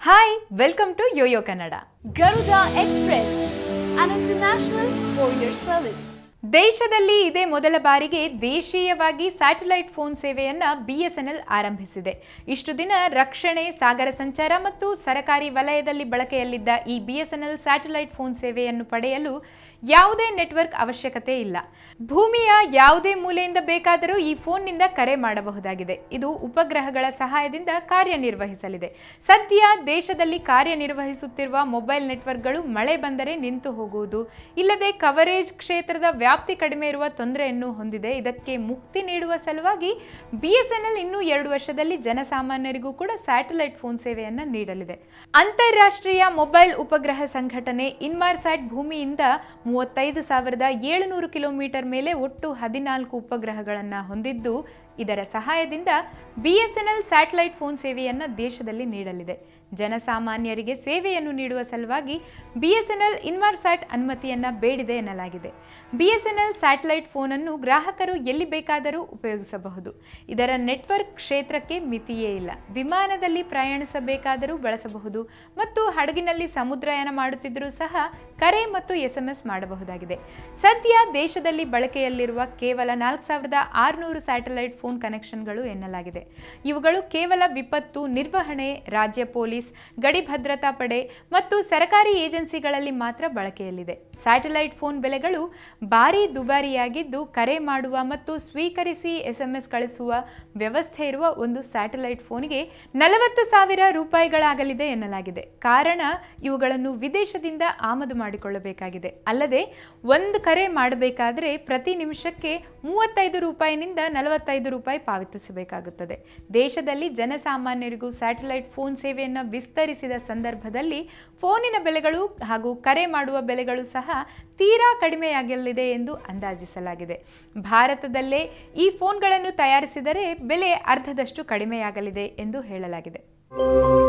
Hi welcome to YoYo Kannada Garuda Express, an international courier service. ದೇಶದಲ್ಲಿ ಇದೇ ಮೊದಲ ಬಾರಿಗೆ ದೇಶೀಯವಾಗಿ ಸ್ಯಾಟಲೈಟ್ ಫೋನ್ ಸೇವೆಯನ್ನ ಬಿಎಸ್ಎನ್ಎಲ್ ಆರಂಭಿಸಿದೆ ಇಷ್ಟು ದಿನ ರಕ್ಷಣೆ ಸಾಗರ ಸಂಚಾರ ಮತ್ತು ಸರಕಾರಿ ವಲಯದಲ್ಲಿ ಬಳಕೆಯಲ್ಲಿದ್ದ ಈ ಬಿಎಸ್ಎನ್ಎಲ್ ಸ್ಯಾಟಲೈಟ್ ಫೋನ್ ಸೇವೆಯನ್ನು ಪಡೆಯಲು ಯಾವುದೇ ನೆಟ್ವರ್ಕ್ ಅವಶ್ಯಕತೆ ಇಲ್ಲ ಭೂಮಿಯ ಯಾವುದೇ ಮೂಲೆಯಿಂದ ಬೇಕಾದರೂ ಈ ಫೋನ್ನಿಂದ ಕರೆ ಮಾಡಬಹುದಾಗಿದೆ ಇದು ಉಪಗ್ರಹಗಳ ಸಹಾಯದಿಂದ ಕಾರ್ಯನಿರ್ವಹಿಸಲಿದೆ ಸದ್ಯ ದೇಶದಲ್ಲಿ ಕಾರ್ಯನಿರ್ವಹಿಸುತ್ತಿರುವ ಮೊಬೈಲ್ ನೆಟ್ವರ್ಕ್ಗಳು ಮಳೆ ಬಂದರೆ ನಿಂತು ಹೋಗುವುದು ಇಲ್ಲದೆ ಕವರೇಜ್ ಕ್ಷೇತ್ರದ ವ್ಯಾಪ್ತಿ ಕಡಿಮೆ ಇರುವ ತೊಂದರೆಯನ್ನು ಹೊಂದಿದೆ ಇದಕ್ಕೆ ಮುಕ್ತಿ ನೀಡುವ ಸಲುವಾಗಿ ಬಿಎಸ್ಎನ್ಎಲ್ ಇನ್ನು ಎರಡು ವರ್ಷದಲ್ಲಿ ಜನಸಾಮಾನ್ಯರಿಗೂ ಕೂಡ ಸ್ಯಾಟಲೈಟ್ ಫೋನ್ ಸೇವೆಯನ್ನು ನೀಡಲಿದೆ ಅಂತಾರಾಷ್ಟ್ರೀಯ ಮೊಬೈಲ್ ಉಪಗ್ರಹ ಸಂಘಟನೆ ಇನ್ಮಾರ್ಸ್ಯಾಟ್ ಭೂಮಿಯಿಂದ ಮೂವತ್ತೈದು ಸಾವಿರದ ಏಳುನೂರು ಕಿಲೋಮೀಟರ್ ಮೇಲೆ ಒಟ್ಟು ಹದಿನಾಲ್ಕು ಉಪಗ್ರಹಗಳನ್ನು ಹೊಂದಿದ್ದು ಇದರ ಸಹಾಯದಿಂದ ಬಿಎಸ್ಎನ್ಎಲ್ ಸ್ಯಾಟಲೈಟ್ ಫೋನ್ ಸೇವೆಯನ್ನು ದೇಶದಲ್ಲಿ ನೀಡಲಿದೆ ಜನಸಾಮಾನ್ಯರಿಗೆ ಸೇವೆಯನ್ನು ನೀಡುವ ಸಲುವಾಗಿ ಬಿಎಸ್ಎನ್ಎಲ್ ಇನ್ಮಾರ್ಸ್ಯಾಟ್ ಅನುಮತಿಯನ್ನ ಬೇಡಿದೆ ಎನ್ನಲಾಗಿದೆ ಬಿಎಸ್ಎನ್ಎಲ್ ಸ್ಯಾಟಲೈಟ್ ಫೋನನ್ನು ಗ್ರಾಹಕರು ಎಲ್ಲಿ ಬೇಕಾದರೂ ಉಪಯೋಗಿಸಬಹುದು ಇದರ ನೆಟ್ವರ್ಕ್ ಕ್ಷೇತ್ರಕ್ಕೆ ಮಿತಿಯೇ ಇಲ್ಲ ವಿಮಾನದಲ್ಲಿ ಪ್ರಯಾಣಿಸಬೇಕಾದರೂ ಬಳಸಬಹುದು ಮತ್ತು ಹಡಗಿನಲ್ಲಿ ಸಮುದ್ರಯಾನ ಮಾಡುತ್ತಿದ್ದರೂ ಸಹ ಕರೆ ಮತ್ತು ಎಸ್ಎಂಎಸ್ ಮಾಡಬಹುದಾಗಿದೆ ಸದ್ಯ ದೇಶದಲ್ಲಿ ಬಳಕೆಯಲ್ಲಿರುವ ಕೇವಲ ನಾಲ್ಕು ಸಾವಿರದ ಆರುನೂರು ಸ್ಯಾಟಲೈಟ್ ಫೋನ್ ಕನೆಕ್ಷನ್ಗಳು ಎನ್ನಲಾಗಿದೆ ಇವುಗಳು ಕೇವಲ ವಿಪತ್ತು ನಿರ್ವಹಣೆ ರಾಜ್ಯ ಪೊಲೀಸ್ ಗಡಿ ಭದ್ರತಾ ಪಡೆ ಮತ್ತು ಸರ್ಕಾರಿ ಏಜೆನ್ಸಿಗಳಲ್ಲಿ ಮಾತ್ರ ಬಳಕೆಯಲ್ಲಿದೆ ಸ್ಯಾಟಲೈಟ್ ಫೋನ್ ಬೆಲೆಗಳು ಭಾರಿ ದುಬಾರಿಯಾಗಿದ್ದು ಕರೆ ಮಾಡುವ ಮತ್ತು ಸ್ವೀಕರಿಸಿ ಎಸ್ಎಂಎಸ್ ಕಳಿಸುವ ವ್ಯವಸ್ಥೆ ಇರುವ ಒಂದು ಸ್ಯಾಟಲೈಟ್ ಫೋನ್ಗೆ ನಲವತ್ತು ಸಾವಿರ ರೂಪಾಯಿಗಳಾಗಲಿದೆ ಎನ್ನಲಾಗಿದೆ ಕಾರಣ ಇವುಗಳನ್ನು ವಿದೇಶದಿಂದ ಆಮದು ಮಾಡಿಕೊಳ್ಳಬೇಕಾಗಿದೆ ಅಲ್ಲದೆ ಒಂದು ಕರೆ ಮಾಡಬೇಕಾದರೆ ಪ್ರತಿ ನಿಮಿಷಕ್ಕೆ ಮೂವತ್ತೈದು ರೂಪಾಯಿನಿಂದ ನಲವತ್ತೈದು ರೂಪಾಯಿ ಪಾವತಿಸಬೇಕಾಗುತ್ತದೆ ದೇಶದಲ್ಲಿ ಜನಸಾಮಾನ್ಯರಿಗೂ ಸ್ಯಾಟಲೈಟ್ ಫೋನ್ ಸೇವೆಯನ್ನು ವಿಸ್ತರಿಸಿದ ಸಂದರ್ಭದಲ್ಲಿ ಫೋನಿನ ಬೆಲೆಗಳು ಹಾಗೂ ಕರೆ ಮಾಡುವ ಬೆಲೆಗಳು ಸಹ ತೀರಾ ಕಡಿಮೆಯಾಗಲಿದೆ ಎಂದು ಅಂದಾಜಿಸಲಾಗಿದೆ ಭಾರತದಲ್ಲೇ ಈ ಫೋನ್ಗಳನ್ನು ತಯಾರಿಸಿದರೆ ಬೆಲೆ ಅರ್ಧದಷ್ಟು ಕಡಿಮೆಯಾಗಲಿದೆ ಎಂದು ಹೇಳಲಾಗಿದೆ